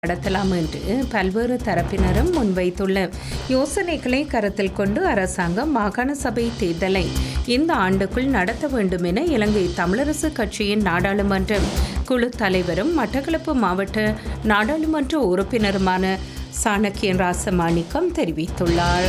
நடத்தலாம் என்று பல்வேறு தரப்பினரும் முன்வைத்துள்ள யோசனைகளை கருத்தில் கொண்டு அரசாங்கம் மாகாண சபை தேர்தலை இந்த ஆண்டுக்குள் நடத்த வேண்டும் என இலங்கை தமிழரசு கட்சியின் நாடாளுமன்ற குழு தலைவரும் மட்டக்களப்பு மாவட்ட நாடாளுமன்ற உறுப்பினருமான சாணக்கியன் ராசமாணிக்கம் தெரிவித்துள்ளார்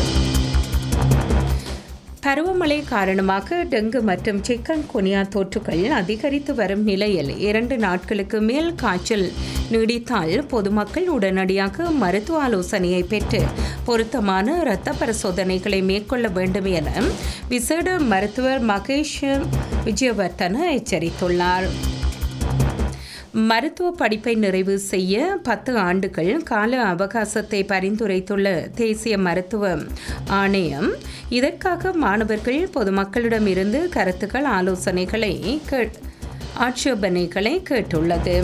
பருவமழை காரணமாக டெங்கு மற்றும் சிக்கன் குனியா தொற்றுகள் அதிகரித்து வரும் நிலையில் இரண்டு நாட்களுக்கு மேல் காய்ச்சல் நீடித்தால் பொதுமக்கள் உடனடியாக மருத்துவ ஆலோசனையை பெற்று பொருத்தமான இரத்த பரிசோதனைகளை மேற்கொள்ள வேண்டும் என விசேட மருத்துவர் மகேஷ் விஜயவர்தன எச்சரித்துள்ளார் மருத்துவ படிப்பை நிறைவு செய்ய பத்து ஆண்டுகள் கால அவகாசத்தை பரிந்துரைத்துள்ள தேசிய மருத்துவ ஆணையம் இதற்காக மாணவர்கள் பொதுமக்களிடமிருந்து கருத்துக்கள் ஆலோசனைகளை கேட் ஆட்சேபனைகளை கேட்டுள்ளது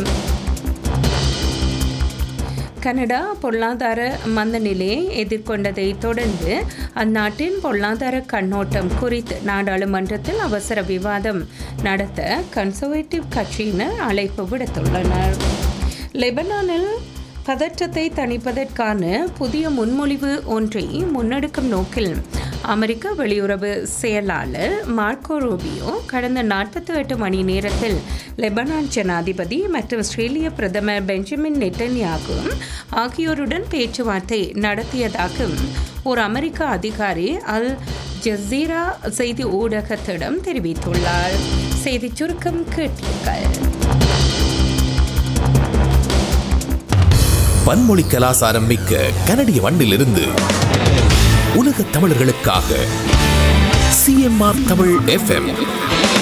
கனடா பொருளாதார மந்த நிலையை எதிர்கொண்டதை தொடர்ந்து அந்நாட்டின் பொருளாதார கண்ணோட்டம் குறித்து நாடாளுமன்றத்தில் அவசர விவாதம் நடத்த கன்சர்வேட்டிவ் கட்சியினர் அழைப்பு விடுத்துள்ளனர் லெபனானில் பதற்றத்தை தணிப்பதற்கான புதிய முன்மொழிவு ஒன்றை முன்னெடுக்கும் நோக்கில் அமெரிக்க வெளியுறவு செயலாளர் மார்க்கோ ரூபியோ கடந்த நாற்பத்தி எட்டு மணி நேரத்தில் லெபனான் ஜனாதிபதி மற்றும் ஆஸ்திரேலிய பிரதமர் பெஞ்சமின் நெட்டன்யாகு ஆகியோருடன் பேச்சுவார்த்தை நடத்தியதாக ஒரு அமெரிக்க அதிகாரி அல் ஜசீரா செய்தி ஊடகத்திடம் தெரிவித்துள்ளார் செய்திச் சுருக்கம் கேட்டீர்கள் பன்மொழி கலாசாரம் மிக்க கனடிய மண்ணிலிருந்து உலக தமிழர்களுக்காக சிஎம்ஆர் தமிழ் எஃப்எம்